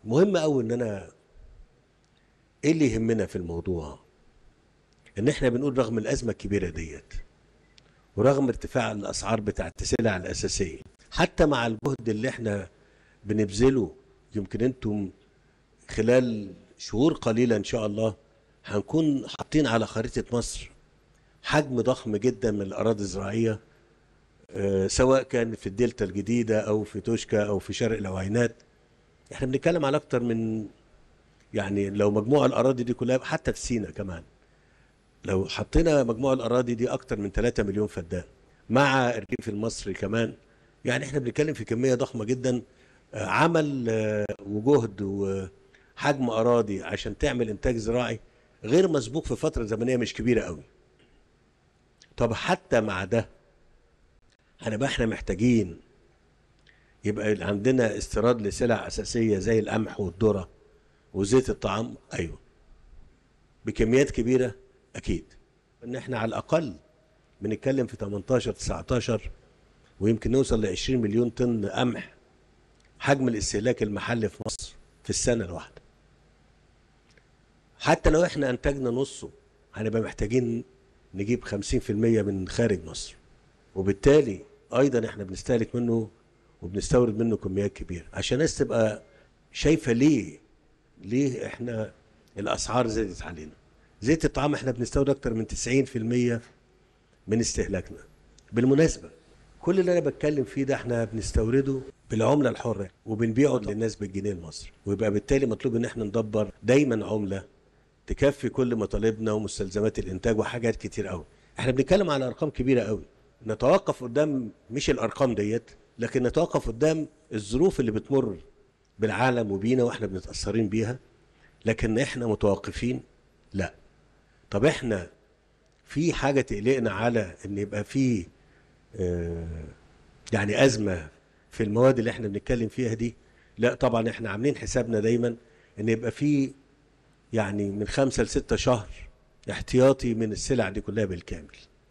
مهم قوي ان انا ايه اللي يهمنا في الموضوع ان احنا بنقول رغم الازمه الكبيره ديت ورغم ارتفاع الاسعار بتاعت السلع الاساسيه حتى مع الجهد اللي احنا بنبذله يمكن انتم خلال شهور قليله ان شاء الله هنكون حاطين على خريطه مصر حجم ضخم جدا من الاراضي الزراعيه آه، سواء كان في الدلتا الجديده او في توشكا او في شرق العوينات احنا بنتكلم على اكتر من يعني لو مجموع الاراضي دي كلها حتى في سينا كمان لو حطينا مجموع الاراضي دي اكتر من 3 مليون فدان مع الريف المصري كمان يعني احنا بنتكلم في كميه ضخمه جدا آه، عمل آه، وجهد وحجم اراضي عشان تعمل انتاج زراعي غير مسبوق في فتره زمنيه مش كبيره قوي طب حتى مع ده هنبقى احنا محتاجين يبقى عندنا استيراد لسلع اساسيه زي القمح والذره وزيت الطعام ايوه بكميات كبيره اكيد ان احنا على الاقل بنتكلم في 18 19 ويمكن نوصل ل 20 مليون طن قمح حجم الاستهلاك المحلي في مصر في السنه الواحده حتى لو احنا انتجنا نصه هنبقى محتاجين نجيب 50% من خارج مصر وبالتالي ايضا احنا بنستهلك منه وبنستورد منه كميات كبيره عشان الناس تبقى شايفه ليه ليه احنا الاسعار زادت علينا زيت الطعام احنا بنستورد اكتر من 90% من استهلاكنا بالمناسبه كل اللي انا بتكلم فيه ده احنا بنستورده بالعمله الحره وبنبيعه للناس بالجنيه المصري ويبقى بالتالي مطلوب ان احنا ندبر دايما عمله تكفي كل مطالبنا ومستلزمات الانتاج وحاجات كتير قوي احنا بنتكلم على ارقام كبيره قوي نتوقف قدام مش الارقام ديت لكن نتوقف قدام الظروف اللي بتمر بالعالم وبينا واحنا بنتاثرين بيها لكن احنا متوقفين لا طب احنا في حاجه تقلقنا على ان يبقى في آه، يعني ازمه في المواد اللي احنا بنتكلم فيها دي لا طبعا احنا عاملين حسابنا دايما ان يبقى في يعني من خمسة لستة شهر احتياطي من السلع دي كلها بالكامل